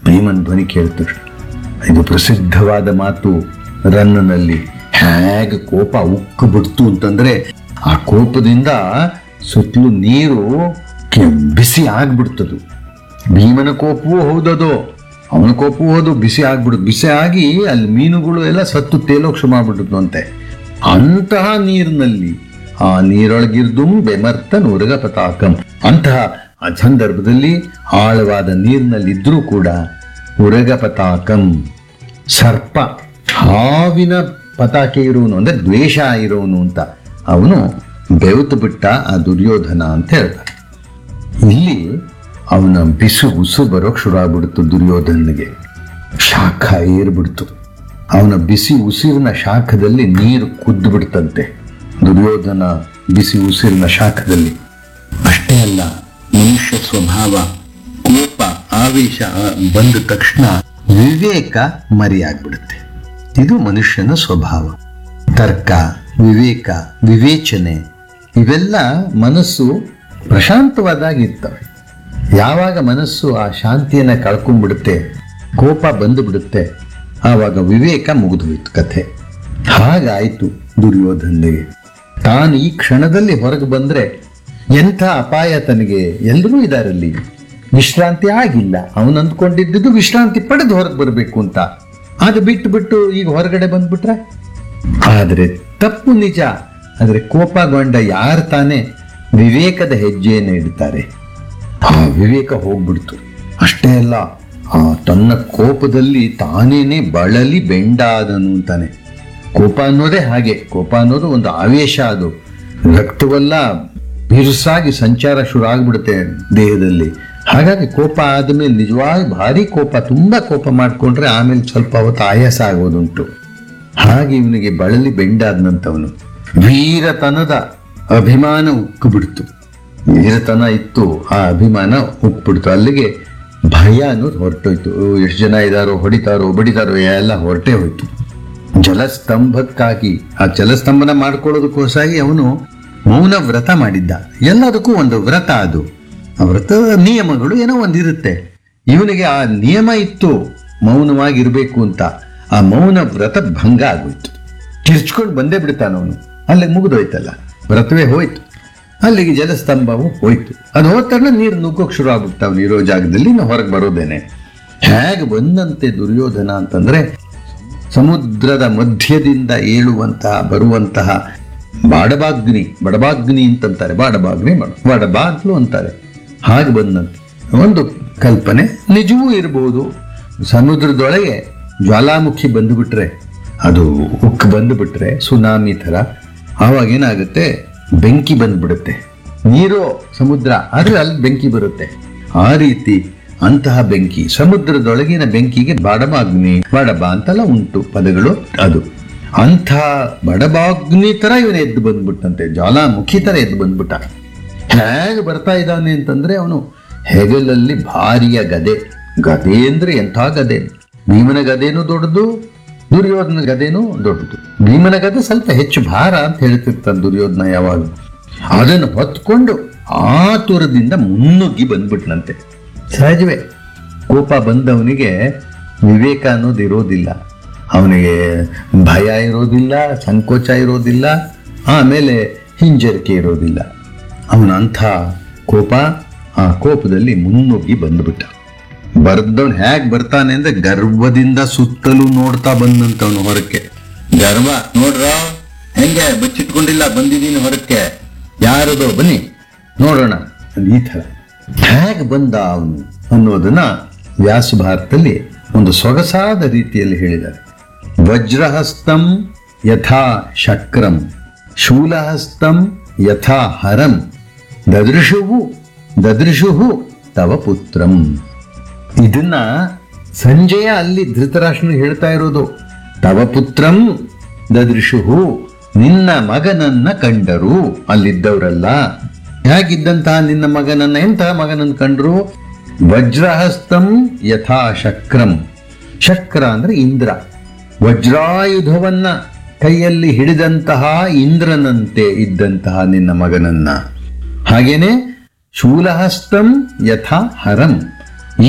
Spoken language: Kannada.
ಭೀಮನ್ ಧ್ವನಿ ಕೇಳ್ತಾರೆ ಇದು ಪ್ರಸಿದ್ಧವಾದ ಮಾತು ರನ್ನನಲ್ಲಿ ಹೇಗೆ ಕೋಪ ಉಕ್ಕು ಬಿಡ್ತು ಅಂತಂದ್ರೆ ಆ ಕೋಪದಿಂದ ಸುತ್ತಲೂ ನೀರು ಕೆ- ಬಿಸಿ ಆಗ್ಬಿಡ್ತದು ಭೀಮನ ಕೋಪವೂ ಹೌದದು ಅವನ ಕೋಪವೂ ಹೌದು ಬಿಸಿ ಆಗ್ಬಿಡುದು ಬಿಸಿ ಆಗಿ ಅಲ್ಲಿ ಮೀನುಗಳು ಎಲ್ಲ ಸತ್ತು ತೇಲೋಕ್ಷ ಮಾಡ್ಬಿಡುದು ಅಂತೆ ಅಂತಹ ನೀರಿನಲ್ಲಿ ಆ ನೀರೊಳಗಿರ್ದು ಬೆಮರ್ತ ನುರಗ ಪತಾಕಂ ಅಂತಹ ಆ ಸಂದರ್ಭದಲ್ಲಿ ಆಳವಾದ ನೀರಿನಲ್ಲಿದ್ರೂ ಕೂಡ ಉರಗ ಪತಾಕಂ ಸರ್ಪ ಹಾವಿನ ಪತಾಕೆ ಇರುವನು ಅಂದ್ರೆ ದ್ವೇಷ ಇರೋನು ಅಂತ ಅವನು ಬೆವತು ಬಿಟ್ಟ ಆ ದುರ್ಯೋಧನ ಅಂತ ಹೇಳ್ತಾರೆ ಇಲ್ಲಿ ಅವನ ಬಿಸು ಉಸು ಬರೋಕ್ ಶುರು ಆಗ್ಬಿಡ್ತು ದುರ್ಯೋಧನಿಗೆ ಶಾಖ ಏರ್ಬಿಡ್ತು ಅವನ ಬಿಸಿ ಉಸಿರಿನ ಶಾಖದಲ್ಲಿ ನೀರು ಕುದ್ದು ಬಿಡ್ತಂತೆ ದುರ್ಯೋಧನ ಬಿಸಿ ಉಸಿರಿನ ಶಾಖದಲ್ಲಿ ಅಷ್ಟೇ ಅಲ್ಲ ಮನುಷ್ಯ ಸ್ವಭಾವ ಕೋಪ ಆವೇಶ ಆ, ಬಂದ ತಕ್ಷಣ ವಿವೇಕ ಮರೆಯಾಗ್ಬಿಡುತ್ತೆ ಇದು ಮನುಷ್ಯನ ಸ್ವಭಾವ ತರ್ಕ ವಿವೇಕ ವಿವೇಚನೆ ಇವೆಲ್ಲ ಮನಸ್ಸು ಪ್ರಶಾಂತವಾದಾಗಿರ್ತವೆ ಯಾವಾಗ ಮನಸ್ಸು ಆ ಶಾಂತಿಯನ್ನ ಕಳ್ಕೊಂಡ್ಬಿಡುತ್ತೆ ಕೋಪ ಬಂದು ಬಿಡುತ್ತೆ ಆವಾಗ ವಿವೇಕ ಮುಗಿದು ಹೋಯ್ತು ಕಥೆ ಹಾಗಾಯ್ತು ದುರ್ಯೋಧನಿಗೆ ತಾನು ಈ ಕ್ಷಣದಲ್ಲಿ ಹೊರಗೆ ಬಂದ್ರೆ ಎಂಥ ಅಪಾಯ ತನಗೆ ಎಲ್ಲರೂ ಇದಾರಲ್ಲಿ ವಿಶ್ರಾಂತಿ ಆಗಿಲ್ಲ ಅವನು ಅಂದ್ಕೊಂಡಿದ್ದು ವಿಶ್ರಾಂತಿ ಪಡೆದು ಹೊರಗೆ ಬರಬೇಕು ಅಂತ ಅದು ಬಿಟ್ಟು ಬಿಟ್ಟು ಈಗ ಹೊರಗಡೆ ಬಂದ್ಬಿಟ್ರೆ ಆದರೆ ತಪ್ಪು ನಿಜ ಆದರೆ ಕೋಪಗೊಂಡ ಯಾರು ತಾನೇ ವಿವೇಕದ ಹೆಜ್ಜೆಯನ್ನು ಇಡ್ತಾರೆ ಆ ವಿವೇಕ ಹೋಗ್ಬಿಡ್ತು ಅಷ್ಟೇ ಅಲ್ಲ ಆ ತನ್ನ ಕೋಪದಲ್ಲಿ ತಾನೇನೆ ಬಳಲಿ ಬೆಂಡಾದನು ಅಂತಾನೆ ಕೋಪ ಅನ್ನೋದೇ ಹಾಗೆ ಕೋಪ ಅನ್ನೋದು ಒಂದು ಆವೇಶ ಅದು ರಕ್ತವೆಲ್ಲ ಬಿರುಸಾಗಿ ಸಂಚಾರ ಶುರು ಆಗ್ಬಿಡುತ್ತೆ ದೇಹದಲ್ಲಿ ಹಾಗಾಗಿ ಕೋಪ ಆದಮೇಲೆ ನಿಜವಾಗಿ ಭಾರಿ ಕೋಪ ತುಂಬಾ ಕೋಪ ಮಾಡ್ಕೊಂಡ್ರೆ ಆಮೇಲೆ ಸ್ವಲ್ಪ ಹೊತ್ತು ಆಯಾಸ ಆಗೋದುಂಟು ಹಾಗೆ ಇವನಿಗೆ ಬಳಲಿ ಬೆಂಡಾದ್ನಂತವನು ವೀರತನದ ಅಭಿಮಾನ ಉಕ್ಕು ಬಿಡ್ತು ವೀರತನ ಇತ್ತು ಆ ಅಭಿಮಾನ ಉಕ್ಬಿಡ್ತು ಅಲ್ಲಿಗೆ ಭಯ ಅನ್ನೋದು ಹೊರಟೋಯ್ತು ಎಷ್ಟು ಜನ ಇದಾರೋ ಹೊಡಿತಾರೋ ಬಡಿತಾರೋ ಎಲ್ಲ ಹೊರಟೇ ಹೋಯ್ತು ಜಲಸ್ತಂಭಕ್ಕಾಗಿ ಆ ಜಲಸ್ತಂಭನ ಮಾಡ್ಕೊಳ್ಳೋದಕ್ಕೋಸ್ಕರಾಗಿ ಅವನು ಮೌನ ವ್ರತ ಮಾಡಿದ್ದ ಎಲ್ಲದಕ್ಕೂ ಒಂದು ವ್ರತ ಅದು ಆ ವ್ರತದ ನಿಯಮಗಳು ಏನೋ ಒಂದಿರುತ್ತೆ ಇವನಿಗೆ ಆ ನಿಯಮ ಇತ್ತು ಮೌನವಾಗಿರ್ಬೇಕು ಅಂತ ಆ ಮೌನ ವ್ರತ ಭಂಗ ಆಗೋಯ್ತು ಕಿರ್ಚ್ಕೊಂಡು ಬಂದೇ ಬಿಡ್ತಾನವನು ಅಲ್ಲಿಗೆ ಮುಗಿದೋಯ್ತಲ್ಲ ವ್ರತವೇ ಹೋಯ್ತು ಅಲ್ಲಿಗೆ ಜಲಸ್ತಂಭವು ಹೋಯ್ತು ಅದು ಹೋದ ತಕ್ಷಣ ನೀರು ನುಗ್ಗೋಕ್ ಶುರು ಆಗ್ಬಿಡ್ತಾವ್ ಇರೋ ಜಾಗದಲ್ಲಿ ನಾವು ಹೊರಗೆ ಬರೋದೇನೆ ಹೇಗೆ ಬಂದಂತೆ ದುರ್ಯೋಧನ ಅಂತಂದ್ರೆ ಸಮುದ್ರದ ಮಧ್ಯದಿಂದ ಏಳುವಂತಹ ಬರುವಂತಹ ಬಾಡಬಾಗ್ನಿ ಬಡಬಾಗ್ನಿ ಅಂತಂತಾರೆ ಬಾಡಬಾಗ್ನಿ ಬಡ- ಬಡಬಾಗ್ಲು ಅಂತಾರೆ ಹಾಗೆ ಬಂದಂತೆ ಒಂದು ಕಲ್ಪನೆ ನಿಜವೂ ಇರಬಹುದು ಸಮುದ್ರದೊಳಗೆ ಜ್ವಾಲಾಮುಖಿ ಬಂದುಬಿಟ್ರೆ ಅದು ಉಕ್ಕು ಬಂದುಬಿಟ್ರೆ ಸುನಾಮಿ ಥರ ಆವಾಗ ಏನಾಗುತ್ತೆ ಬೆಂಕಿ ಬಂದ್ಬಿಡುತ್ತೆ ನೀರು ಸಮುದ್ರ ಆದ್ರೆ ಅಲ್ಲಿ ಬೆಂಕಿ ಬರುತ್ತೆ ಆ ರೀತಿ ಅಂತಹ ಬೆಂಕಿ ಸಮುದ್ರದೊಳಗಿನ ಬೆಂಕಿಗೆ ಬಾಡಬಾಗ್ನಿ ಬಡಬ ಅಂತೆಲ್ಲ ಉಂಟು ಪದಗಳು ಅದು ಅಂಥ ಬಡಬಾಗ್ನಿ ತರ ಇವನು ಎದ್ದು ಬಂದ್ಬಿಟ್ಟಂತೆ ಜ್ವಾಲಾಮುಖಿ ತರ ಎದ್ದು ಬಂದ್ಬಿಟ್ಟ ಹೇಗೆ ಬರ್ತಾ ಇದ್ದಾನೆ ಅಂತಂದ್ರೆ ಅವನು ಹೆಗಲಲ್ಲಿ ಭಾರಿಯ ಗದೆ ಗದೆ ಅಂದ್ರೆ ಎಂಥ ಗದೆ ಭೀಮನ ಗದೇನು ದೊಡ್ಡದು ದುರ್ಯೋಧನ ಗದೇನು ದೊಡ್ಡದು ಭೀಮನ ಗದೆ ಸ್ವಲ್ಪ ಹೆಚ್ಚು ಭಾರ ಅಂತ ಹೇಳ್ತಿರ್ತಾನೆ ದುರ್ಯೋಧನ ಯಾವಾಗ ಅದನ್ನು ಹೊತ್ಕೊಂಡು ಆತುರದಿಂದ ಮುನ್ನುಗ್ಗಿ ಬಂದ್ಬಿಟ್ನಂತೆ ಸಹಜವೇ ಕೋಪ ಬಂದವನಿಗೆ ವಿವೇಕ ಅನ್ನೋದು ಇರೋದಿಲ್ಲ ಅವನಿಗೆ ಭಯ ಇರೋದಿಲ್ಲ ಸಂಕೋಚ ಇರೋದಿಲ್ಲ ಆಮೇಲೆ ಹಿಂಜರಿಕೆ ಇರೋದಿಲ್ಲ ಅವನ ಅಂಥ ಕೋಪ ಆ ಕೋಪದಲ್ಲಿ ಮುನ್ನುಗ್ಗಿ ಬಂದ್ಬಿಟ್ಟ ಬರ್ದವನು ಹೇಗ್ ಬರ್ತಾನೆ ಅಂದ್ರೆ ಗರ್ವದಿಂದ ಸುತ್ತಲೂ ನೋಡ್ತಾ ಬಂದಂತವನು ಹೊರಕ್ಕೆ ಗರ್ವ ನೋಡ್ರ ಹೆಂಗೆ ಬಚ್ಚಿಟ್ಕೊಂಡಿಲ್ಲ ಬಂದಿದ್ದೀನಿ ಹೊರಕ್ಕೆ ಯಾರದೋ ಬನ್ನಿ ನೋಡೋಣ ಅಂದ್ ಈ ಥರ ಹೇಗೆ ಬಂದ ಅವನು ಅನ್ನೋದನ್ನ ವ್ಯಾಸ ಭಾರತದಲ್ಲಿ ಒಂದು ಸೊಗಸಾದ ರೀತಿಯಲ್ಲಿ ಹೇಳಿದ್ದಾರೆ ವಜ್ರಹಸ್ತಂ ಯಥಾ ಶಕ್ರಂ ಶೂಲಹಸ್ತಂ ಯಥಾ ಹರಂ ದದೃಶುವು ದದೃಶುಹು ತವ ಪುತ್ರಂ ಇದನ್ನ ಸಂಜಯ ಅಲ್ಲಿ ಧೃತರಾಷ್ಟ್ರನಿಗೆ ಹೇಳ್ತಾ ಇರೋದು ತವ ಪುತ್ರಂ ದದೃಶುಹು ನಿನ್ನ ಮಗನನ್ನ ಕಂಡರು ಅಲ್ಲಿದ್ದವರಲ್ಲ ಹೇಗಿದ್ದಂತಹ ನಿನ್ನ ಮಗನನ್ನ ಎಂತಹ ಮಗನನ್ನ ಕಂಡ್ರು ವಜ್ರಹಸ್ತಂ ಯಥಾ ಶಕ್ರಂ ಶಕ್ರ ಅಂದ್ರೆ ಇಂದ್ರ ವಜ್ರಾಯುಧವನ್ನ ಕೈಯಲ್ಲಿ ಹಿಡಿದಂತಹ ಇಂದ್ರನಂತೆ ಇದ್ದಂತಹ ನಿನ್ನ ಮಗನನ್ನ ಹಾಗೇನೆ ಶೂಲಹಸ್ತಂ ಯಥಾ ಹರಂ